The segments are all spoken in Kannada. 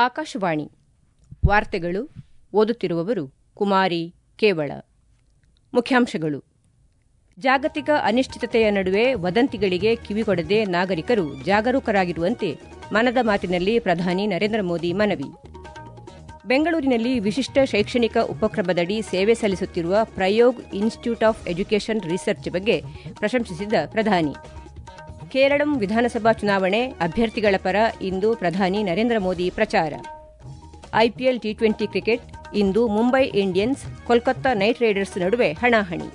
ಆಕಾಶವಾಣಿ ವಾರ್ತೆಗಳು ಓದುತ್ತಿರುವವರು ಕುಮಾರಿ ಕೇವಳ ಮುಖ್ಯಾಂಶಗಳು ಜಾಗತಿಕ ಅನಿಶ್ಚಿತತೆಯ ನಡುವೆ ವದಂತಿಗಳಿಗೆ ಕಿವಿಗೊಡದೆ ನಾಗರಿಕರು ಜಾಗರೂಕರಾಗಿರುವಂತೆ ಮನದ ಮಾತಿನಲ್ಲಿ ಪ್ರಧಾನಿ ನರೇಂದ್ರ ಮೋದಿ ಮನವಿ ಬೆಂಗಳೂರಿನಲ್ಲಿ ವಿಶಿಷ್ಟ ಶೈಕ್ಷಣಿಕ ಉಪಕ್ರಮದಡಿ ಸೇವೆ ಸಲ್ಲಿಸುತ್ತಿರುವ Prayog institute of education research ಬಗ್ಗೆ ಪ್ರಶಂಸಿಸಿದ ಪ್ರಧಾನಿ ಕೇರಳಂ ವಿಧಾನಸಭಾ ಚುನಾವಣೆ ಅಭ್ಯರ್ಥಿಗಳ ಪರ ಇಂದು ಪ್ರಧಾನಿ ನರೇಂದ್ರ ಮೋದಿ ಪ್ರಚಾರ ಐಪಿಎಲ್ ಟಿ ಟ್ವೆಂಟಿ ಕ್ರಿಕೆಟ್ ಇಂದು Mumbai Indians Kolkata knight riders ನಡುವೆ ಹಣಾಹಣಿ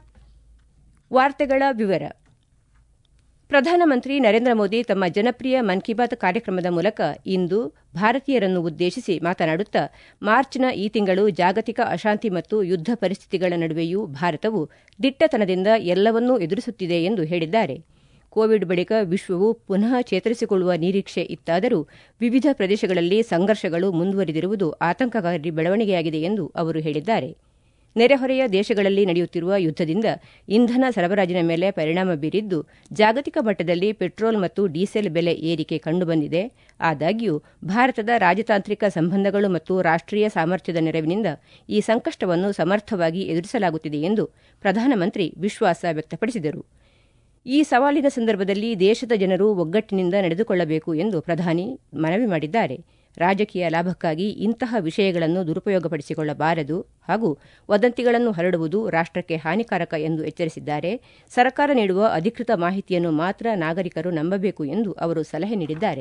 ವಾರ್ತೆಗಳ ವಿವರ ಪ್ರಧಾನಮಂತ್ರಿ ನರೇಂದ್ರ ಮೋದಿ ತಮ್ಮ ಜನಪ್ರಿಯ ಮನ್ ಕಿ ಬಾತ್ ಕಾರ್ಯಕ್ರಮದ ಮೂಲಕ ಇಂದು ಭಾರತೀಯರನ್ನು ಉದ್ದೇಶಿಸಿ ಮಾತನಾಡುತ್ತಾ ಮಾರ್ಚ್ನ ಈ ತಿಂಗಳು ಜಾಗತಿಕ ಅಶಾಂತಿ ಮತ್ತು ಯುದ್ದ ಪರಿಸ್ಥಿತಿಗಳ ನಡುವೆಯೂ ಭಾರತವು ದಿಟ್ಟತನದಿಂದ ಎಲ್ಲವನ್ನೂ ಎದುರಿಸುತ್ತಿದೆ ಎಂದು ಹೇಳಿದ್ದಾರೆ ಕೋವಿಡ್ ಬಳಿಕ ವಿಶ್ವವು ಪುನಃ ಚೇತರಿಸಿಕೊಳ್ಳುವ ನಿರೀಕ್ಷೆ ಇತ್ತಾದರೂ ವಿವಿಧ ಪ್ರದೇಶಗಳಲ್ಲಿ ಸಂಘರ್ಷಗಳು ಮುಂದುವರಿದಿರುವುದು ಆತಂಕಕಾರಿ ಬೆಳವಣಿಗೆಯಾಗಿದೆ ಎಂದು ಅವರು ಹೇಳಿದ್ದಾರೆ ನೆರೆಹೊರೆಯ ದೇಶಗಳಲ್ಲಿ ನಡೆಯುತ್ತಿರುವ ಯುದ್ದದಿಂದ ಇಂಧನ ಸರಬರಾಜಿನ ಮೇಲೆ ಪರಿಣಾಮ ಬೀರಿದ್ದು ಜಾಗತಿಕ ಮಟ್ಟದಲ್ಲಿ ಪೆಟ್ರೋಲ್ ಮತ್ತು ಡೀಸೆಲ್ ಬೆಲೆ ಏರಿಕೆ ಕಂಡುಬಂದಿದೆ ಆದಾಗ್ಯೂ ಭಾರತದ ರಾಜತಾಂತ್ರಿಕ ಸಂಬಂಧಗಳು ಮತ್ತು ರಾಷ್ಟೀಯ ಸಾಮರ್ಥ್ಯದ ನೆರವಿನಿಂದ ಈ ಸಂಕಷ್ಟವನ್ನು ಸಮರ್ಥವಾಗಿ ಎದುರಿಸಲಾಗುತ್ತಿದೆ ಎಂದು ಪ್ರಧಾನಮಂತ್ರಿ ವಿಶ್ವಾಸ ವ್ಯಕ್ತಪಡಿಸಿದರು ಈ ಸವಾಲಿನ ಸಂದರ್ಭದಲ್ಲಿ ದೇಶದ ಜನರು ಒಗ್ಗಟ್ಟಿನಿಂದ ನಡೆದುಕೊಳ್ಳಬೇಕು ಎಂದು ಪ್ರಧಾನಿ ಮನವಿ ಮಾಡಿದ್ದಾರೆ ರಾಜಕೀಯ ಲಾಭಕ್ಕಾಗಿ ಇಂತಹ ವಿಷಯಗಳನ್ನು ದುರುಪಯೋಗಪಡಿಸಿಕೊಳ್ಳಬಾರದು ಹಾಗೂ ವದಂತಿಗಳನ್ನು ಹರಡುವುದು ರಾಷ್ಟಕ್ಕೆ ಹಾನಿಕಾರಕ ಎಂದು ಎಚ್ಚರಿಸಿದ್ದಾರೆ ಸರ್ಕಾರ ನೀಡುವ ಅಧಿಕೃತ ಮಾಹಿತಿಯನ್ನು ಮಾತ್ರ ನಾಗರಿಕರು ನಂಬಬೇಕು ಎಂದು ಅವರು ಸಲಹೆ ನೀಡಿದ್ದಾರೆ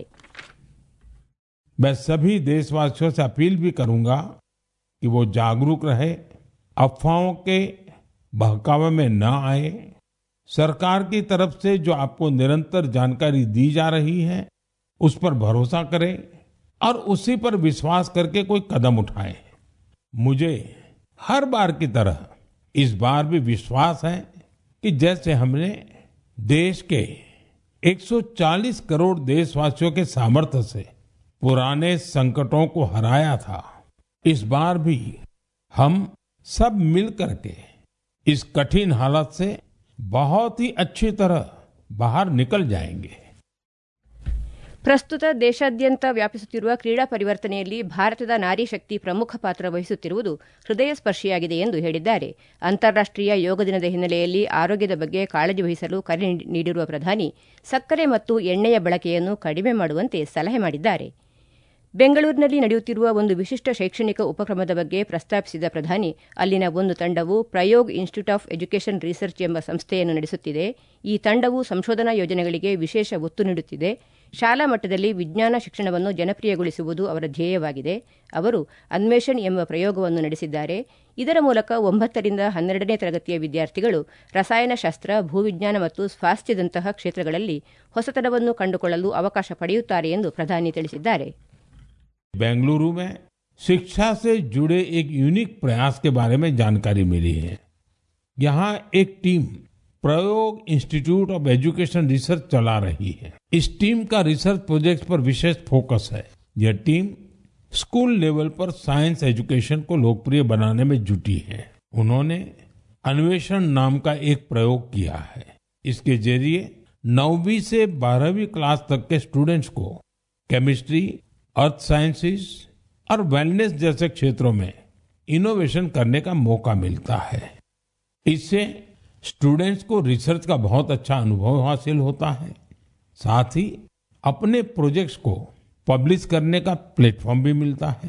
मैं सभी देशवासियों से अपील भी करूंगा कि वो जागरूक रहे अफवाहों के बहकावे में न आए सरकार की तरफ से जो आपको निरंतर जानकारी दी जा रही है उस पर भरोसा करें और उसी पर विश्वास करके कोई कदम उठाए मुझे हर बार की तरह इस बार भी विश्वास है कि जैसे हमने देश के 140 करोड़ देशवासियों के सामर्थ्य से पुराने संकटों को हराया था इस बार भी हम सब मिल करके इस कठिन हालत से बहुत ही अच्छी तरह बाहर निकल जाएंगे ಪ್ರಸ್ತುತ ದೇಶಾದ್ಯಂತ ವ್ಯಾಪಿಸುತ್ತಿರುವ ಕ್ರೀಡಾ ಪರಿವರ್ತನೆಯಲ್ಲಿ ಭಾರತದ ನಾರಿ ಶಕ್ತಿ ಪ್ರಮುಖ ಪಾತ್ರ ವಹಿಸುತ್ತಿರುವುದು ಹೃದಯ ಸ್ಪರ್ಶಿಯಾಗಿದೆ ಎಂದು ಹೇಳಿದ್ದಾರೆ ಅಂತಾರಾಷ್ಟೀಯ ಯೋಗ ದಿನದ ಹಿನ್ನೆಲೆಯಲ್ಲಿ ಆರೋಗ್ಯದ ಬಗ್ಗೆ ಕಾಳಜಿ ವಹಿಸಲು ಕರೆ ನೀಡಿರುವ ಪ್ರಧಾನಿ ಸಕ್ಕರೆ ಮತ್ತು ಎಣ್ಣೆಯ ಬಳಕೆಯನ್ನು ಕಡಿಮೆ ಮಾಡುವಂತೆ ಸಲಹೆ ಮಾಡಿದ್ದಾರೆ ಬೆಂಗಳೂರಿನಲ್ಲಿ ನಡೆಯುತ್ತಿರುವ ಒಂದು ವಿಶಿಷ್ಟ ಶೈಕ್ಷಣಿಕ ಉಪಕ್ರಮದ ಬಗ್ಗೆ ಪ್ರಸ್ತಾಪಿಸಿದ ಪ್ರಧಾನಿ ಅಲ್ಲಿನ ಒಂದು ತಂಡವು Prayog institute of education research ಎಂಬ ಸಂಸ್ಥೆಯನ್ನು ನಡೆಸುತ್ತಿದೆ ಈ ತಂಡವು ಸಂಶೋಧನಾ ಯೋಜನೆಗಳಿಗೆ ವಿಶೇಷ ಒತ್ತು ನೀಡುತ್ತಿದೆ ಶಾಲಾ ಮಟ್ಟದಲ್ಲಿ ವಿಜ್ಞಾನ ಶಿಕ್ಷಣವನ್ನು ಜನಪ್ರಿಯಗೊಳಿಸುವುದು ಅವರ ಧ್ಯೇಯವಾಗಿದೆ ಅವರು ಅನ್ವೇಷಣ್ ಎಂಬ ಪ್ರಯೋಗವನ್ನು ನಡೆಸಿದ್ದಾರೆ ಇದರ ಮೂಲಕ ಒಂಬತ್ತರಿಂದ ಹನ್ನೆರಡನೇ ತರಗತಿಯ ವಿದ್ಯಾರ್ಥಿಗಳು ರಸಾಯನಶಾಸ್ತ್ರ ಭೂವಿಜ್ಞಾನ ಮತ್ತು ಸ್ವಾಸ್ಥ್ಯದಂತಹ ಕ್ಷೇತ್ರಗಳಲ್ಲಿ ಹೊಸತನವನ್ನು ಕಂಡುಕೊಳ್ಳಲು ಅವಕಾಶ ಪಡೆಯುತ್ತಾರೆ ಎಂದು ಪ್ರಧಾನಿ ತಿಳಿಸಿದ್ದಾರೆ बेंगलुरु में शिक्षा से जुड़े एक यूनिक प्रयास के बारे में जानकारी मिली है यहाँ एक टीम प्रयोग इंस्टीट्यूट ऑफ एजुकेशन रिसर्च चला रही है इस टीम का रिसर्च प्रोजेक्ट पर विशेष फोकस है यह टीम स्कूल लेवल पर साइंस एजुकेशन को लोकप्रिय बनाने में जुटी है उन्होंने अन्वेषण नाम का एक प्रयोग किया है इसके जरिए नौवीं से बारहवीं क्लास तक के स्टूडेंट्स को केमिस्ट्री अर्थ साइंसेस और वेलनेस जैसे क्षेत्रों में इनोवेशन करने का मौका मिलता है इससे स्टूडेंट्स को रिसर्च का बहुत अच्छा अनुभव हासिल होता है साथ ही अपने प्रोजेक्ट्स को पब्लिश करने का प्लेटफॉर्म भी मिलता है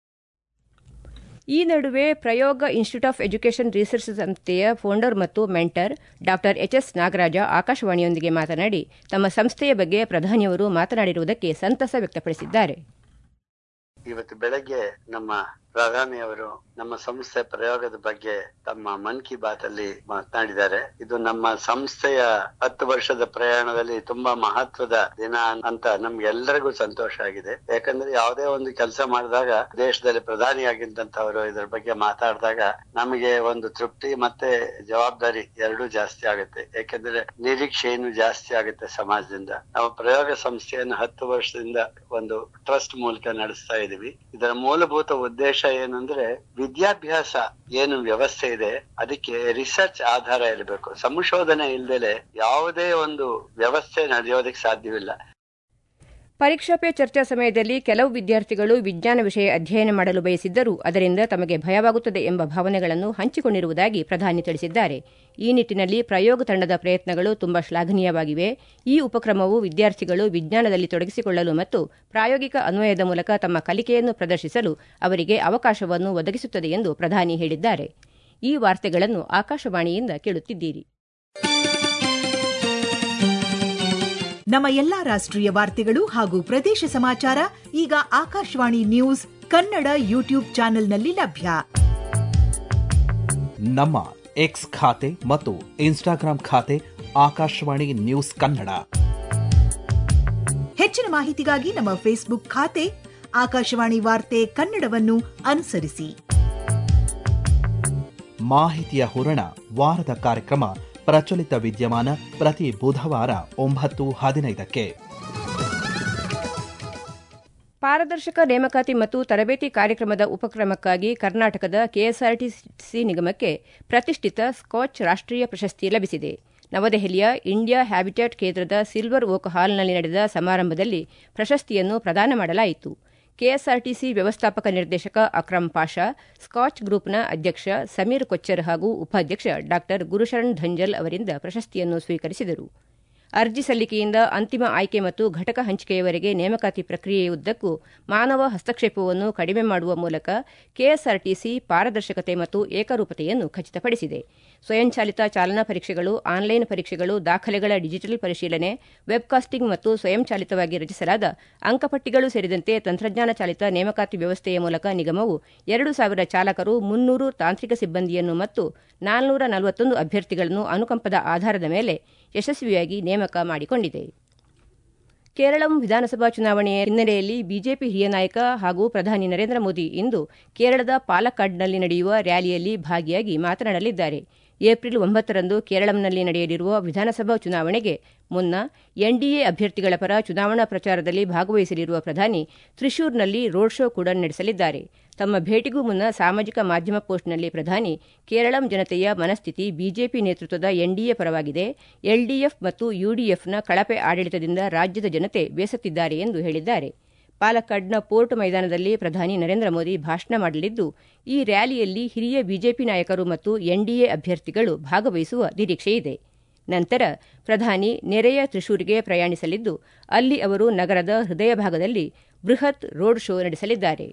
ಈ ನಡುವೆ Prayoga institute of education research ಸಂಸ್ಥೆಯ ಫೌಂಡರ್ ಮತ್ತು ಮೆಂಟರ್ ಡಾ ಎಚ್ ಎಸ್ ನಾಗರಾಜ ಆಕಾಶವಾಣಿಯೊಂದಿಗೆ ಮಾತನಾಡಿ ತಮ್ಮ ಸಂಸ್ಥೆಯ ಬಗ್ಗೆ ಪ್ರಧಾನಿಯವರು ಮಾತನಾಡಿರುವುದಕ್ಕೆ ಸಂತಸ ವ್ಯಕ್ತಪಡಿಸಿದ್ದಾರೆ ಇವತ್ತು ಬೆಳಗ್ಗೆ ನಮ್ಮ ಪ್ರಧಾನಿಯವರು ನಮ್ಮ ಸಂಸ್ಥೆ ಪ್ರಯೋಗದ ಬಗ್ಗೆ ತಮ್ಮ ಮನ್ ಕಿ ಬಾತ್ ಅಲ್ಲಿ ಮಾತನಾಡಿದ್ದಾರೆ ಇದು ನಮ್ಮ ಸಂಸ್ಥೆಯ ಹತ್ತು ವರ್ಷದ ಪ್ರಯಾಣದಲ್ಲಿ ತುಂಬಾ ಮಹತ್ವದ ದಿನ ಅಂತ ನಮ್ಗೆಲ್ಲರಿಗೂ ಸಂತೋಷ ಆಗಿದೆ ಯಾಕಂದ್ರೆ ಯಾವುದೇ ಒಂದು ಕೆಲಸ ಮಾಡಿದಾಗ ದೇಶದಲ್ಲಿ ಪ್ರಧಾನಿಯಾಗಿದ್ದಂತವರು ಇದರ ಬಗ್ಗೆ ಮಾತಾಡಿದಾಗ ನಮಗೆ ಒಂದು ತೃಪ್ತಿ ಮತ್ತೆ ಜವಾಬ್ದಾರಿ ಎರಡೂ ಜಾಸ್ತಿ ಆಗುತ್ತೆ ಯಾಕಂದ್ರೆ ನಿರೀಕ್ಷೆಯನ್ನು ಜಾಸ್ತಿ ಆಗುತ್ತೆ ಸಮಾಜದಿಂದ ನಾವು ಪ್ರಯೋಗ ಸಂಸ್ಥೆಯನ್ನು ಹತ್ತು ವರ್ಷದಿಂದ ಒಂದು ಟ್ರಸ್ಟ್ ಮೂಲಕ ನಡೆಸ್ತಾ ಇದೀವಿ ಇದರ ಮೂಲಭೂತ ಉದ್ದೇಶ ಏನಂದ್ರೆ ವಿದ್ಯಾಭ್ಯಾಸ ಏನು ವ್ಯವಸ್ಥೆ ಇದೆ ಅದಕ್ಕೆ ರಿಸರ್ಚ್ ಆಧಾರ ಇರಬೇಕು ಸಂಶೋಧನೆ ಇಲ್ದೇಲೆ ಯಾವುದೇ ಒಂದು ವ್ಯವಸ್ಥೆ ನಡೆಯೋದಕ್ಕೆ ಸಾಧ್ಯವಿಲ್ಲ ಪರೀಕ್ಷಾ ಪೇ ಚರ್ಚಾ ಸಮಯದಲ್ಲಿ ಕೆಲವು ವಿದ್ಯಾರ್ಥಿಗಳು ವಿಜ್ಞಾನ ವಿಷಯ ಅಧ್ಯಯನ ಮಾಡಲು ಬಯಸಿದ್ದರೂ ಅದರಿಂದ ತಮಗೆ ಭಯವಾಗುತ್ತದೆ ಎಂಬ ಭಾವನೆಗಳನ್ನು ಹಂಚಿಕೊಂಡಿರುವುದಾಗಿ ಪ್ರಧಾನಿ ತಿಳಿಸಿದ್ದಾರೆ ಈ ನಿಟ್ಟಿನಲ್ಲಿ ಪ್ರಯೋಗ ತಂಡದ ಪ್ರಯತ್ನಗಳು ತುಂಬಾ ಶ್ಲಾಘನೀಯವಾಗಿವೆ ಈ ಉಪಕ್ರಮವು ವಿದ್ಯಾರ್ಥಿಗಳು ವಿಜ್ಞಾನದಲ್ಲಿ ತೊಡಗಿಸಿಕೊಳ್ಳಲು ಮತ್ತು ಪ್ರಾಯೋಗಿಕ ಅನ್ವಯದ ಮೂಲಕ ತಮ್ಮ ಕಲಿಕೆಯನ್ನು ಪ್ರದರ್ಶಿಸಲು ಅವರಿಗೆ ಅವಕಾಶವನ್ನು ಒದಗಿಸುತ್ತದೆ ಎಂದು ಪ್ರಧಾನಿ ಹೇಳಿದ್ದಾರೆ ಈ ವಾರ್ತೆಗಳನ್ನು ಆಕಾಶವಾಣಿಯಿಂದ ಕೇಳುತ್ತಿದ್ದೀರಿ ನಮ್ಮ ಎಲ್ಲಾ ರಾಷ್ಟ್ರೀಯ ವಾರ್ತೆಗಳು ಹಾಗೂ ಪ್ರದೇಶ ಸಮಾಚಾರ ಈಗ ಆಕಾಶವಾಣಿ ನ್ಯೂಸ್ ಕನ್ನಡ ಯೂಟ್ಯೂಬ್ ಚಾನೆಲ್ನಲ್ಲಿ ಲಭ್ಯ ನಮ್ಮ ಎಕ್ಸ್ ಖಾತೆ ಮತ್ತು ಇನ್ಸ್ಟಾಗ್ರಾಂ ಖಾತೆ ಆಕಾಶವಾಣಿ ನ್ಯೂಸ್ ಕನ್ನಡ ಹೆಚ್ಚಿನ ಮಾಹಿತಿಗಾಗಿ ನಮ್ಮ ಫೇಸ್ಬುಕ್ ಖಾತೆ ಆಕಾಶವಾಣಿ ವಾರ್ತೆ ಕನ್ನಡವನ್ನು ಅನುಸರಿಸಿ ಮಾಹಿತಿಯ ಹೂರಣ ವಾರದ ಕಾರ್ಯಕ್ರಮ ಪ್ರಚಲಿತ ವಿದ್ಯಮಾನ ಪ್ರತಿ ಬುಧವಾರ ಒಂಬತ್ತು ಹದಿನೈದಕ್ಕೆ ಪಾರದರ್ಶಕ ನೇಮಕಾತಿ ಮತ್ತು ತರಬೇತಿ ಕಾರ್ಯಕ್ರಮದ ಉಪಕ್ರಮಕ್ಕಾಗಿ ಕರ್ನಾಟಕದ ಕೆಎಸ್ಆರ್ಟಿಸಿ ನಿಗಮಕ್ಕೆ ಪ್ರತಿಷ್ಠಿತ ಸ್ಕಾಚ್ ರಾಷ್ಟೀಯ ಪ್ರಶಸ್ತಿ ಲಭಿಸಿದೆ ನವದೆಹಲಿಯ ಇಂಡಿಯಾ ಹ್ಯಾಬಿಟ್ಯಾಟ್ ಕೇಂದ್ರದ ಸಿಲ್ವರ್ ಓಕ್ ಹಾಲ್ನಲ್ಲಿ ನಡೆದ ಸಮಾರಂಭದಲ್ಲಿ ಪ್ರಶಸ್ತಿಯನ್ನು ಪ್ರದಾನ ಮಾಡಲಾಯಿತು ಕೆಎಸ್ಆರ್ಟಿಸಿ ವ್ಯವಸ್ಥಾಪಕ ನಿರ್ದೇಶಕ ಅಕ್ರಮ್ ಪಾಷಾ ಸ್ಕಾಚ್ ಗ್ರೂಪ್ನ ಅಧ್ಯಕ್ಷ ಸಮೀರ್ ಕೊಚ್ಚರ್ ಹಾಗೂ ಉಪಾಧ್ಯಕ್ಷ ಡಾ ಗುರುಶರಣ್ ಧಂಜಲ್ ಅವರಿಂದ ಪ್ರಶಸ್ತಿಯನ್ನು ಸ್ವೀಕರಿಸಿದರು ಅರ್ಜಿ ಸಲ್ಲಿಕೆಯಿಂದ ಅಂತಿಮ ಆಯ್ಕೆ ಮತ್ತು ಘಟಕ ಹಂಚಿಕೆಯವರೆಗೆ ನೇಮಕಾತಿ ಪ್ರಕ್ರಿಯೆಯುದ್ದಕ್ಕೂ ಮಾನವ ಹಸ್ತಕ್ಷೇಪವನ್ನು ಕಡಿಮೆ ಮಾಡುವ ಮೂಲಕ ಕೆಎಸ್ಆರ್ಟಿಸಿ ಪಾರದರ್ಶಕತೆ ಮತ್ತು ಏಕರೂಪತೆಯನ್ನು ಖಚಿತಪಡಿಸಿದೆ ಸ್ವಯಂಚಾಲಿತ ಚಾಲನಾ ಪರೀಕ್ಷೆಗಳು ಆನ್ಲೈನ್ ಪರೀಕ್ಷೆಗಳು ದಾಖಲೆಗಳ ಡಿಜಿಟಲ್ ಪರಿಶೀಲನೆ ವೆಬ್ಕಾಸ್ಟಿಂಗ್ ಮತ್ತು ಸ್ವಯಂಚಾಲಿತವಾಗಿ ರಚಿಸಲಾದ ಅಂಕಪಟ್ಟಿಗಳು ಸೇರಿದಂತೆ ತಂತ್ರಜ್ಞಾನ ಚಾಲಿತ ನೇಮಕಾತಿ ವ್ಯವಸ್ಥೆಯ ಮೂಲಕ ನಿಗಮವು ಎರಡು ಸಾವಿರ ಚಾಲಕರು ಮುನ್ನೂರು ತಾಂತ್ರಿಕ ಸಿಬ್ಬಂದಿಯನ್ನು ಮತ್ತು ನಾಲ್ನೂರ ನಲವತ್ತೊಂದು ಅಭ್ಯರ್ಥಿಗಳನ್ನು ಅನುಕಂಪದ ಆಧಾರದ ಮೇಲೆ ಯಶಸ್ವಿಯಾಗಿ ನೇಮಕ ಮಾಡಿಕೊಂಡಿದೆ ಕೇರಳಂ ವಿಧಾನಸಭಾ ಚುನಾವಣೆಯ ಹಿನ್ನೆಲೆಯಲ್ಲಿ ಬಿಜೆಪಿ ಹಿರಿಯ ನಾಯಕ ಹಾಗೂ ಪ್ರಧಾನಿ ನರೇಂದ್ರ ಮೋದಿ ಇಂದು ಕೇರಳದ ಪಾಲಕ್ಕಾಡ್ನಲ್ಲಿ ನಡೆಯುವ ರ್ಯಾಲಿಯಲ್ಲಿ ಭಾಗಿಯಾಗಿ ಮಾತನಾಡಲಿದ್ದಾರೆ ಏಪ್ರಿಲ್ ಒಂಬತ್ತರಂದು ಕೇರಳಂನಲ್ಲಿ ನಡೆಯಲಿರುವ ವಿಧಾನಸಭಾ ಚುನಾವಣೆಗೆ ಮುನ್ನ ಎನ್ಡಿಎ ಅಭ್ಯರ್ಥಿಗಳ ಪರ ಚುನಾವಣಾ ಪ್ರಚಾರದಲ್ಲಿ ಭಾಗವಹಿಸಲಿರುವ ಪ್ರಧಾನಿ ತ್ರಿಶೂರ್ನಲ್ಲಿ ರೋಡ್ ಶೋ ಕೂಡ ನಡೆಸಲಿದ್ದಾರೆ ತಮ್ಮ ಭೇಟಿಗೂ ಮುನ್ನ ಸಾಮಾಜಿಕ ಮಾಧ್ಯಮ ಪೋಸ್ಟ್ನಲ್ಲಿ ಪ್ರಧಾನಿ ಕೇರಳಂ ಜನತೆಯ ಮನಸ್ಥಿತಿ ಬಿಜೆಪಿ ನೇತೃತ್ವದ ಎನ್ಡಿಎ ಪರವಾಗಿದೆ ಎಲ್ಡಿಎಫ್ ಮತ್ತು ಯುಡಿಎಫ್ನ ಕಳಪೆ ಆಡಳಿತದಿಂದ ರಾಜ್ಯದ ಜನತೆ ಬೇಸತ್ತಿದ್ದಾರೆ ಎಂದು ಹೇಳಿದ್ದಾರೆ ಪಾಲಕ್ಕಾಡ್ನ ಪೋರ್ಟ್ ಮೈದಾನದಲ್ಲಿ ಪ್ರಧಾನಿ ನರೇಂದ್ರ ಮೋದಿ ಭಾಷಣ ಮಾಡಲಿದ್ದು ಈ ರ್ಯಾಲಿಯಲ್ಲಿ ಹಿರಿಯ ಬಿಜೆಪಿ ನಾಯಕರು ಮತ್ತು ಎನ್ಡಿಎ ಅಭ್ಯರ್ಥಿಗಳು ಭಾಗವಹಿಸುವ ನಿರೀಕ್ಷೆಯಿದೆ ನಂತರ ಪ್ರಧಾನಿ ನೆರೆಯ ತ್ರಿಶೂರ್ಗೆ ಪ್ರಯಾಣಿಸಲಿದ್ದು ಅಲ್ಲಿ ಅವರು ನಗರದ ಹೃದಯ ಭಾಗದಲ್ಲಿ ಬೃಹತ್ ರೋಡ್ ಶೋ ನಡೆಸಲಿದ್ದಾರೆ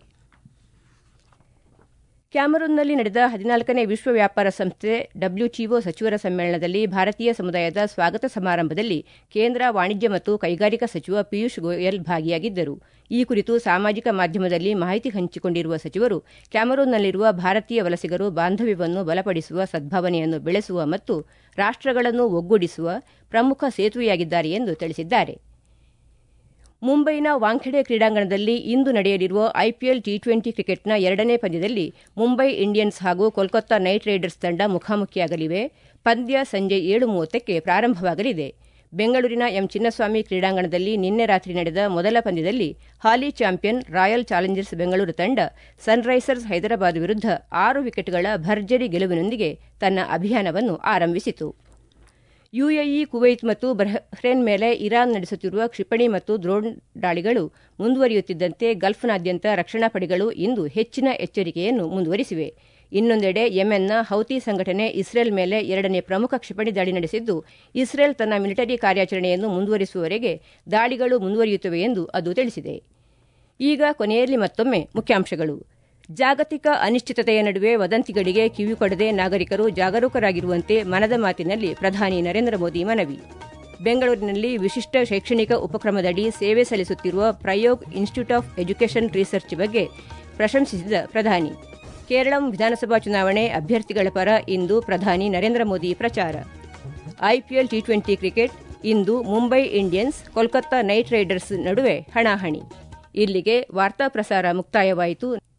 ಕ್ಯಾಮರೂನ್ನಲ್ಲಿ ನಡೆದ ಹದಿನಾಲ್ಕನೇ ವಿಶ್ವ ವ್ಯಾಪಾರ ಸಂಸ್ಥೆ ಡಬ್ಲ್ಯೂಟಿಒ ಸಚಿವರ ಸಮ್ಮೇಳನದಲ್ಲಿ ಭಾರತೀಯ ಸಮುದಾಯದ ಸ್ವಾಗತ ಸಮಾರಂಭದಲ್ಲಿ ಕೇಂದ್ರ ವಾಣಿಜ್ಯ ಮತ್ತು ಕೈಗಾರಿಕಾ ಸಚಿವ ಪಿಯೂಷ್ ಗೋಯಲ್ ಭಾಗಿಯಾಗಿದ್ದರು ಈ ಕುರಿತು ಸಾಮಾಜಿಕ ಮಾಧ್ಯಮದಲ್ಲಿ ಮಾಹಿತಿ ಹಂಚಿಕೊಂಡಿರುವ ಸಚಿವರು ಕ್ಯಾಮರೂನ್ನಲ್ಲಿರುವ ಭಾರತೀಯ ವಲಸಿಗರು ಬಾಂಧವ್ಯವನ್ನು ಬಲಪಡಿಸುವ ಸದ್ಭಾವನೆಯನ್ನು ಬೆಳೆಸುವ ಮತ್ತು ರಾಷ್ಟಗಳನ್ನು ಒಗ್ಗೂಡಿಸುವ ಪ್ರಮುಖ ಸೇತುವೆಯಾಗಿದ್ದಾರೆ ಎಂದು ತಿಳಿಸಿದ್ದಾರೆ ಮುಂಬೈನ ವಾಂಖೆಡೆ ಕ್ರೀಡಾಂಗಣದಲ್ಲಿ ಇಂದು ನಡೆಯಲಿರುವ ಐಪಿಎಲ್ ಟಿ ಟ್ವೆಂಟಿ ಕ್ರಿಕೆಟ್ನ ಎರಡನೇ ಪಂದ್ಯದಲ್ಲಿ ಮುಂಬೈ ಇಂಡಿಯನ್ಸ್ ಹಾಗೂ ಕೋಲ್ಕತ್ತಾ ನೈಟ್ ರೈಡರ್ಸ್ ತಂಡ ಮುಖಾಮುಖಿಯಾಗಲಿವೆ ಪಂದ್ಯ ಸಂಜೆ ಏಳು ಮೂವತ್ತಕ್ಕೆ ಪ್ರಾರಂಭವಾಗಲಿದೆ ಬೆಂಗಳೂರಿನ ಎಂ ಚಿನ್ನಸ್ವಾಮಿ ಕ್ರೀಡಾಂಗಣದಲ್ಲಿ ನಿನ್ನೆ ರಾತ್ರಿ ನಡೆದ ಮೊದಲ ಪಂದ್ಯದಲ್ಲಿ ಹಾಲಿ ಚಾಂಪಿಯನ್ ರಾಯಲ್ ಚಾಲೆಂಜರ್ಸ್ ಬೆಂಗಳೂರು ತಂಡ ಸನ್ರೈಸರ್ಸ್ ಹೈದರಾಬಾದ್ ವಿರುದ್ಧ ಆರು ವಿಕೆಟ್ಗಳ ಭರ್ಜರಿ ಗೆಲುವಿನೊಂದಿಗೆ ತನ್ನ ಅಭಿಯಾನವನ್ನು ಆರಂಭಿಸಿತು ಯುಎಇ ಕುವೈತ್ ಮತ್ತು ಬಹ್ರೇನ್ ಮೇಲೆ ಇರಾನ್ ನಡೆಸುತ್ತಿರುವ ಕ್ಷಿಪಣಿ ಮತ್ತು ಡ್ರೋನ್ ದಾಳಿಗಳು ಮುಂದುವರಿಯುತ್ತಿದ್ದಂತೆ ಗಲ್ಫ್ನಾದ್ಯಂತ ರಕ್ಷಣಾ ಪಡೆಗಳು ಇಂದು ಹೆಚ್ಚಿನ ಎಚ್ಚರಿಕೆಯನ್ನು ಮುಂದುವರಿಸಿವೆ ಇನ್ನೊಂದೆಡೆ ಯೆಮೆನ್ನ ಹೌತಿ ಸಂಘಟನೆ ಇಸ್ರೇಲ್ ಮೇಲೆ ಎರಡನೇ ಪ್ರಮುಖ ಕ್ಷಿಪಣಿ ದಾಳಿ ನಡೆಸಿದ್ದು ಇಸ್ರೇಲ್ ತನ್ನ ಮಿಲಿಟರಿ ಕಾರ್ಯಾಚರಣೆಯನ್ನು ಮುಂದುವರಿಸುವವರೆಗೆ ದಾಳಿಗಳು ಮುಂದುವರಿಯುತ್ತವೆ ಎಂದು ಅದು ತಿಳಿಸಿದೆ ಈಗ ಕೊನೆಯಲ್ಲಿ ಮತ್ತೊಮ್ಮೆ ಮುಖ್ಯಾಂಶಗಳು ಜಾಗತಿಕ ಅನಿಶ್ಚಿತತೆಯ ನಡುವೆ ವದಂತಿಗಳಿಗೆ ಕಿವಿಕೊಡದೆ ನಾಗರಿಕರು ಜಾಗರೂಕರಾಗಿರುವಂತೆ ಮನದ ಮಾತಿನಲ್ಲಿ ಪ್ರಧಾನಿ ನರೇಂದ್ರ ಮೋದಿ ಮನವಿ ಬೆಂಗಳೂರಿನಲ್ಲಿ ವಿಶಿಷ್ಟ ಶೈಕ್ಷಣಿಕ ಉಪಕ್ರಮದಡಿ ಸೇವೆ ಸಲ್ಲಿಸುತ್ತಿರುವ Prayog institute of education research ಬಗ್ಗೆ ಪ್ರಶಂಸಿಸಿದ ಪ್ರಧಾನಿ ಕೇರಳಂ ವಿಧಾನಸಭಾ ಚುನಾವಣೆ ಅಭ್ಯರ್ಥಿಗಳ ಪರ ಇಂದು ಪ್ರಧಾನಿ ನರೇಂದ್ರ ಮೋದಿ ಪ್ರಚಾರ ಐಪಿಎಲ್ ಟಿ ಟ್ವೆಂಟಿ ಕ್ರಿಕೆಟ್ ಇಂದು Mumbai Indians Kolkata knight riders ನಡುವೆ ಹಣಾಹಣಿ ಇಲ್ಲಿಗೆ ವಾರ್ತಾ ಪ್ರಸಾರ ಮುಕ್ತಾಯವಾಯಿತು